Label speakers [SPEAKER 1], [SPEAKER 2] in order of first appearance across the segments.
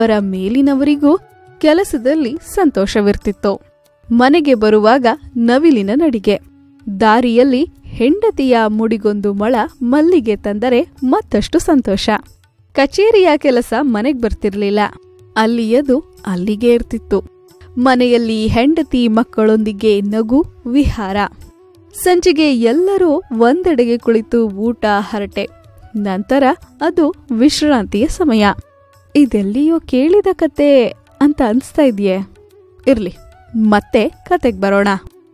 [SPEAKER 1] ಅವರ ಮೇಲಿನವರಿಗೂ ಕೆಲಸದಲ್ಲಿ ಸಂತೋಷವಿರ್ತಿತ್ತು ಮನೆಗೆ ಬರುವಾಗ ನವಿಲಿನ ನಡಿಗೆ ದಾರಿಯಲ್ಲಿ ಹೆಂಡತಿಯ ಮುಡಿಗೊಂದು ಮೊಳ ಮಲ್ಲಿಗೆ ತಂದರೆ ಮತ್ತಷ್ಟು ಸಂತೋಷ ಕಚೇರಿಯ ಕೆಲಸ ಮನೆಗ್ ಬರ್ತಿರ್ಲಿಲ್ಲ ಅಲ್ಲಿಯದು ಅಲ್ಲಿಗೆ ಇರ್ತಿತ್ತು ಮನೆಯಲ್ಲಿ ಹೆಂಡತಿ ಮಕ್ಕಳೊಂದಿಗೆ ನಗು ವಿಹಾರ ಸಂಜೆಗೆ ಎಲ್ಲರೂ ಒಂದೆಡೆಗೆ ಕುಳಿತು ಊಟ ಹರಟೆ ನಂತರ ಅದು ವಿಶ್ರಾಂತಿಯ ಸಮಯ ಇದೆಲ್ಲಿಯೋ ಕೇಳಿದ ಕತೆ ಅಂತ ಅನ್ಸ್ತಾ ಇದೆಯೇ ಇರ್ಲಿ ಮತ್ತೆ ಕತೆಗ್ ಬರೋಣ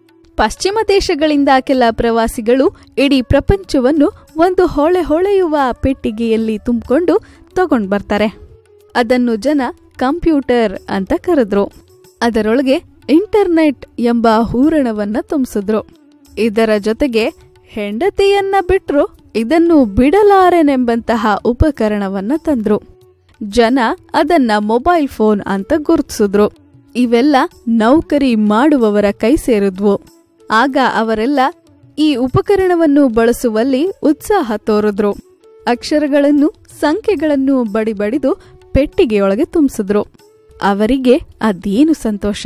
[SPEAKER 1] ಪಶ್ಚಿಮ ದೇಶಗಳಿಂದ ಕೆಲ ಪ್ರವಾಸಿಗಳು ಇಡೀ ಪ್ರಪಂಚವನ್ನು ಒಂದು ಹೊಳೆ ಹೊಳೆಯುವ ಪೆಟ್ಟಿಗೆಯಲ್ಲಿ ತುಂಬಿಕೊಂಡು ತಗೊಂಡ್ ಬರ್ತಾರೆ ಅದನ್ನು ಜನ ಕಂಪ್ಯೂಟರ್ ಅಂತ ಕರೆದ್ರು ಅದರೊಳಗೆ ಇಂಟರ್ನೆಟ್ ಎಂಬ ಹೂರಣವನ್ನ ತುಂಬಿಸಿದ್ರು ಇದರ ಜೊತೆಗೆ ಹೆಂಡತಿಯನ್ನ ಬಿಟ್ರು ಇದನ್ನು ಬಿಡಲಾರೆನೆಂಬಂತಹ ಉಪಕರಣವನ್ನ ತಂದ್ರು ಜನ ಅದನ್ನ ಮೊಬೈಲ್ ಫೋನ್ ಅಂತ ಗುರುತಿಸಿದ್ರು ಇವೆಲ್ಲ ನೌಕರಿ ಮಾಡುವವರ ಕೈ ಸೇರಿದ್ವು ಆಗ ಅವರೆಲ್ಲ ಈ ಉಪಕರಣವನ್ನು ಬಳಸುವಲ್ಲಿ ಉತ್ಸಾಹ ತೋರಿದ್ರು ಅಕ್ಷರಗಳನ್ನು ಸಂಖ್ಯೆಗಳನ್ನು ಬಡಿಬಡಿದು ಪೆಟ್ಟಿಗೆಯೊಳಗೆ ತುಂಬಿಸಿದ್ರು ಅವರಿಗೆ ಅದೇನು ಸಂತೋಷ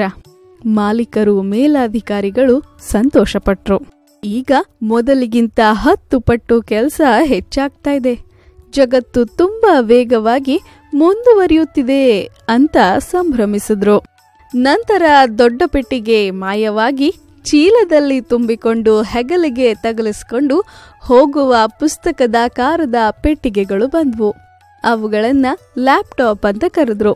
[SPEAKER 1] ಮಾಲೀಕರು ಮೇಲಾಧಿಕಾರಿಗಳು ಸಂತೋಷಪಟ್ರು ಈಗ ಮೊದಲಿಗಿಂತ ಹತ್ತು ಪಟ್ಟು ಕೆಲಸ ಹೆಚ್ಚಾಗ್ತಾ ಇದೆ ಜಗತ್ತು ತುಂಬಾ ವೇಗವಾಗಿ ಮುಂದುವರಿಯುತ್ತಿದೆ ಅಂತ ಸಂಭ್ರಮಿಸಿದ್ರು ನಂತರ ದೊಡ್ಡ ಪೆಟ್ಟಿಗೆ ಮಾಯವಾಗಿ ಚೀಲದಲ್ಲಿ ತುಂಬಿಕೊಂಡು ಹೆಗಲಿಗೆ ತಗಲಿಸ್ಕೊಂಡು ಹೋಗುವ ಪುಸ್ತಕದಾಕಾರದ ಪೆಟ್ಟಿಗೆಗಳು ಬಂದ್ವು ಅವುಗಳನ್ನ ಲ್ಯಾಪ್ಟಾಪ್ ಅಂತ ಕರೆದ್ರು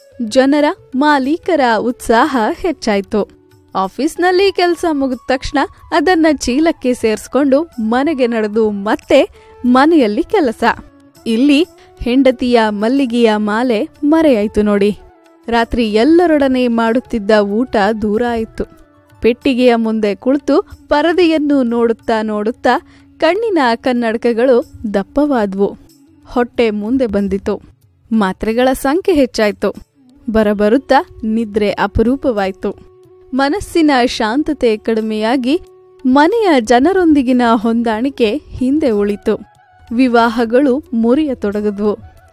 [SPEAKER 1] ಜನರ ಮಾಲೀಕರ ಉತ್ಸಾಹ ಹೆಚ್ಚಾಯ್ತು ಆಫೀಸ್ನಲ್ಲಿ ಕೆಲಸ ಮುಗಿದ ತಕ್ಷಣ ಅದನ್ನ ಚೀಲಕ್ಕೆ ಸೇರಿಸ್ಕೊಂಡು ಮನೆಗೆ ನಡೆದು ಮತ್ತೆ ಮನೆಯಲ್ಲಿ ಕೆಲಸ ಇಲ್ಲಿ ಹೆಂಡತಿಯ ಮಲ್ಲಿಗೆಯ ಮಾಲೆ ಮರೆಯಾಯ್ತು ನೋಡಿ ರಾತ್ರಿ ಎಲ್ಲರೊಡನೆ ಮಾಡುತ್ತಿದ್ದ ಊಟ ದೂರ ಆಯಿತು ಪೆಟ್ಟಿಗೆಯ ಮುಂದೆ ಕುಳಿತು ಪರದೆಯನ್ನು ನೋಡುತ್ತಾ ನೋಡುತ್ತಾ ಕಣ್ಣಿನ ಕನ್ನಡಕಗಳು ದಪ್ಪವಾದ್ವು ಹೊಟ್ಟೆ ಮುಂದೆ ಬಂದಿತು ಮಾತ್ರೆಗಳ ಸಂಖ್ಯೆ ಹೆಚ್ಚಾಯ್ತು ಬರಬರುತ್ತಾ ನಿದ್ರೆ ಅಪರೂಪವಾಯ್ತು ಮನಸ್ಸಿನ ಶಾಂತತೆ ಕಡಿಮೆಯಾಗಿ ಮನೆಯ ಜನರೊಂದಿಗಿನ ಹೊಂದಾಣಿಕೆ ಹಿಂದೆ ಉಳಿತು ವಿವಾಹಗಳು ಮುರಿಯತೊಡಗಿದ್ವು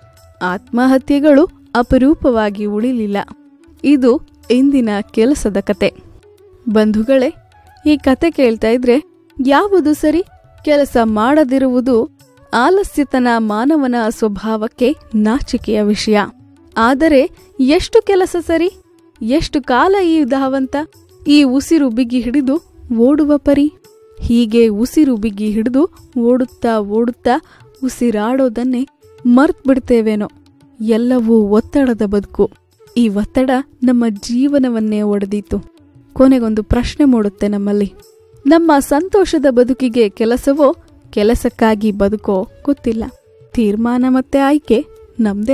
[SPEAKER 1] ಆತ್ಮಹತ್ಯೆಗಳು ಅಪರೂಪವಾಗಿ ಉಳಿಲಿಲ್ಲ ಇದು ಇಂದಿನ ಕೆಲಸದ ಕತೆ ಬಂಧುಗಳೇ ಈ ಕತೆ ಕೇಳ್ತಾ ಇದ್ರೆ ಯಾವುದು ಸರಿ ಕೆಲಸ ಮಾಡದಿರುವುದು ಆಲಸ್ಯತನ ಮಾನವನ ಸ್ವಭಾವಕ್ಕೆ ನಾಚಿಕೆಯ ವಿಷಯ ಆದರೆ ಎಷ್ಟು ಕೆಲಸ ಸರಿ ಎಷ್ಟು ಕಾಲ ಈ ಧಾವಂತ ಈ ಉಸಿರು ಬಿಗಿ ಹಿಡಿದು ಓಡುವ ಪರಿ ಹೀಗೆ ಉಸಿರು ಬಿಗಿ ಹಿಡಿದು ಓಡುತ್ತಾ ಓಡುತ್ತಾ ಉಸಿರಾಡೋದನ್ನೇ ಮರ್ತ್ ಬಿಡ್ತೇವೇನೋ ಎಲ್ಲವೂ ಒತ್ತಡದ ಬದುಕು ಈ ಒತ್ತಡ ನಮ್ಮ ಜೀವನವನ್ನೇ ಒಡೆದೀತು ಕೊನೆಗೊಂದು ಪ್ರಶ್ನೆ ಮೂಡುತ್ತೆ ನಮ್ಮಲ್ಲಿ ನಮ್ಮ ಸಂತೋಷದ ಬದುಕಿಗೆ ಕೆಲಸವೋ ಕೆಲಸಕ್ಕಾಗಿ ಬದುಕೋ ಗೊತ್ತಿಲ್ಲ ತೀರ್ಮಾನ ಮತ್ತೆ ಆಯ್ಕೆ ನಮ್ದೇ